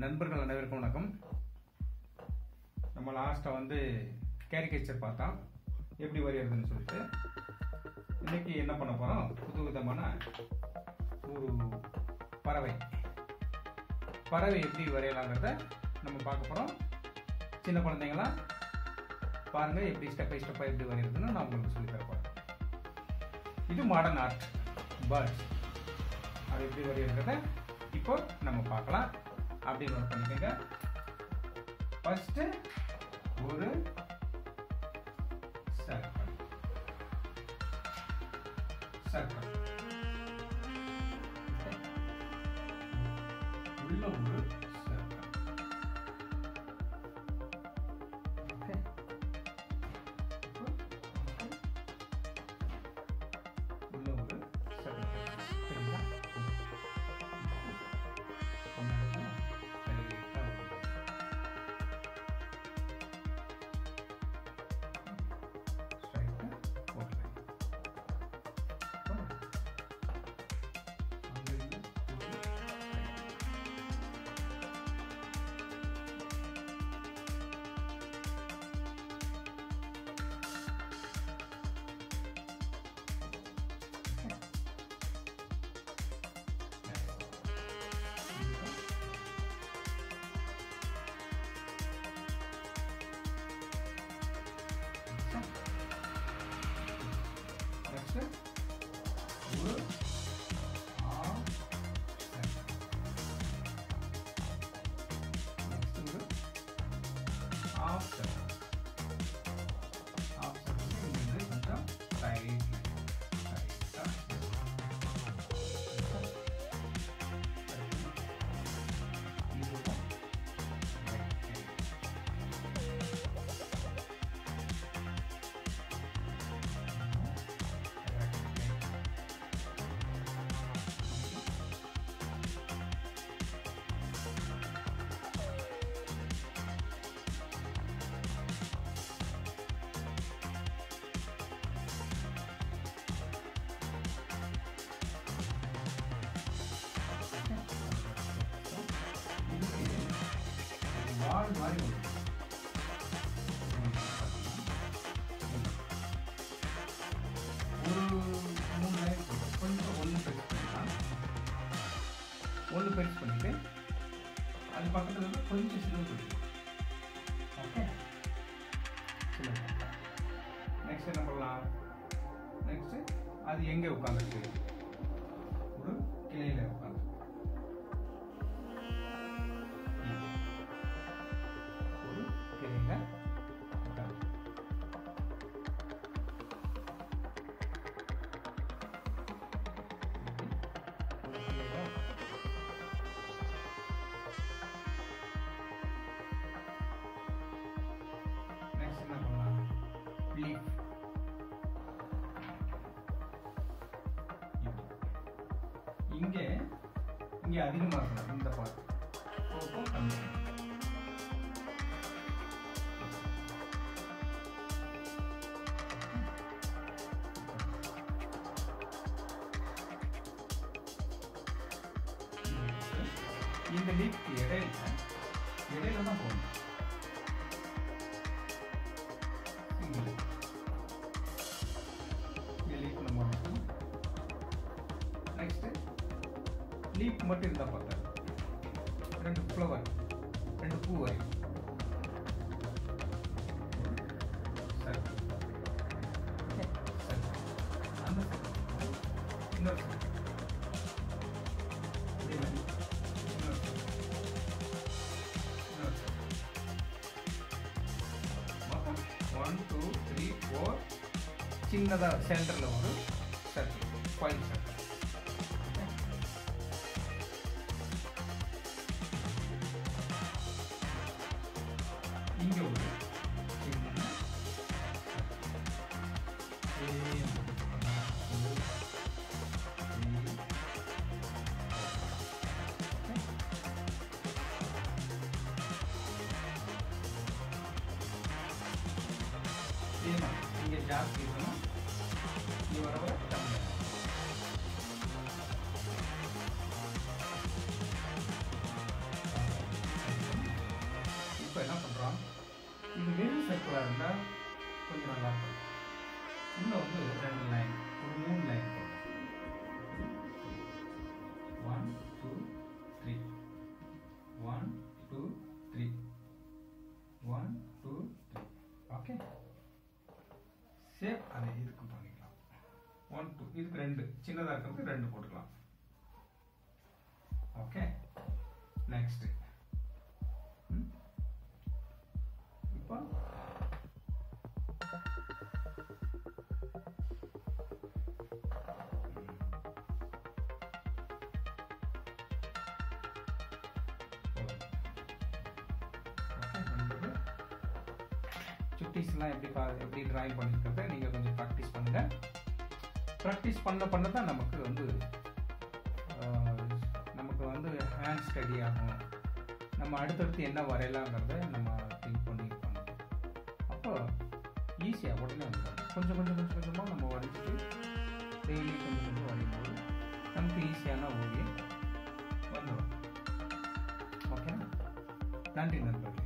நண்பர்கள் அனைவருக்கும் வணக்கம் நம்ம லாஸ்ட்டாக வந்து கேரிகேச்சர் பார்த்தோம் எப்படி வரைகிறதுன்னு சொல்லிட்டு இன்னைக்கு என்ன பண்ண போகிறோம் புது விதமான ஒரு பறவை பறவை எப்படி வரையலாங்கிறத நம்ம பார்க்க போகிறோம் சின்ன குழந்தைங்களாம் பாருங்கள் எப்படி ஸ்டெப் பை ஸ்டெப்பாக எப்படி வரைகிறதுன்னு நான் உங்களுக்கு சொல்லித் தர போகிறேன் இது மாடர்ன் ஆர்ட் பேர்ட்ஸ் அது எப்படி வரைகிறத இப்போ நம்ம பார்க்கலாம் அப்படி நோட் பண்ணிக்கோங்க ஃபர்ஸ்ட் ஒரு சர்க்கிள் சர்க்கிள் உள்ள ஒரு சர்க்கிள் ஓகே உள்ள ஒரு சர்க்கிள் சரிங்களா Next, ஒரு ஆம் சர்க்கிள். Next ஒரு half circle. Half circle இங்கிருந்து கொஞ்சம் side ல, side ஆ. இதுவும் right side. வால் மாதிரி வரும். ஒரு மூணு லைன் போதும். கொஞ்சம் ஒன்று பெருசு பண்ணிக்கலாம் ஒன்று பெருசு பண்ணிட்டு அது பக்கத்தில் இருந்து கொஞ்சம் சின்ன பண்ணிக்கலாம் ஓகே நெக்ஸ்ட் என்ன பண்ணலாம் நெக்ஸ்ட் அது எங்கே உட்காந்துருக்கு ஒரு கிளையில உட்காந்து ஒரு கிளையில உட்காந்து ஒரு கிளையில நெக்ஸ்ட் என்ன பண்ணலாம் லீஃப் இங்க இங்க அதிகமா இருக்கணும் இந்த பார்ட் போகும் கம்மி இந்த லீஃப்க்கு இடையில இடையில தான் போகணும் சிங்கிள் இந்த லீஃப் நம்ம மட்டும் நெக்ஸ்ட் லீஃப் மட்டும் இருந்தால் பார்த்தா ரெண்டு ஃப்ளவர் ரெண்டு பூ வரையும் சர்க்கிள் சர்க்கிள் அந்த circle. இன்னொரு circle. இதே மாதிரி இன்னொரு circle. இன்னொரு circle. மொத்தம் ஒன் டூ த்ரீ ஃபோர் சின்னதாக சென்டரில் ஒரு சர்க்கிள் பாயிண்ட் சர்க்கிள் இங்க ஒரு சின்ன circle. One, two, three, four. இதே மாதிரி இங்கே ஜாஸ்தி இருக்கணும் இங்கே வர வர கம்மியாக சர்க்கிளாக இருந்தால் கொஞ்சம் நல்லா இருக்கும் உள்ள வந்து ரெண்டு லைன் ஒரு மூணு லைன் போடும் one two three one two three one two three okay save அதை இதுக்கு பண்ணிக்கலாம் ஒன் டூ இதுக்கு ரெண்டு சின்னதாக இருக்கிறதுக்கு ரெண்டு போட்டுக்கலாம் ஓகே நெக்ஸ்ட் இப்போ சுட்டீஸ்லாம் எப்படி பா எப்படி ட்ராயிங் பண்ணியிருக்கிறத நீங்கள் கொஞ்சம் ப்ராக்டிஸ் பண்ணுங்கள் ப்ராக்டிஸ் பண்ண பண்ண தான் நமக்கு வந்து ஆஹ், நமக்கு வந்து ஹேண்ட் ஸ்டடி ஆகும் நம்ம அடுத்தடுத்து என்ன வரையலாங்கிறத நம்ம திங்க் பண்ணி பண்ணணும் அப்போ ஈஸியாக உடனே வந்துடும் கொஞ்சம் கொஞ்சம் கொஞ்சம் கொஞ்சமாக நம்ம வரைஞ்சிட்டு டெய்லி கொஞ்சம் கொஞ்சம் வரையும் போது நமக்கு ஈஸியான ஓவியம் வந்துடும் ஓகே நன்றி நண்பர்களே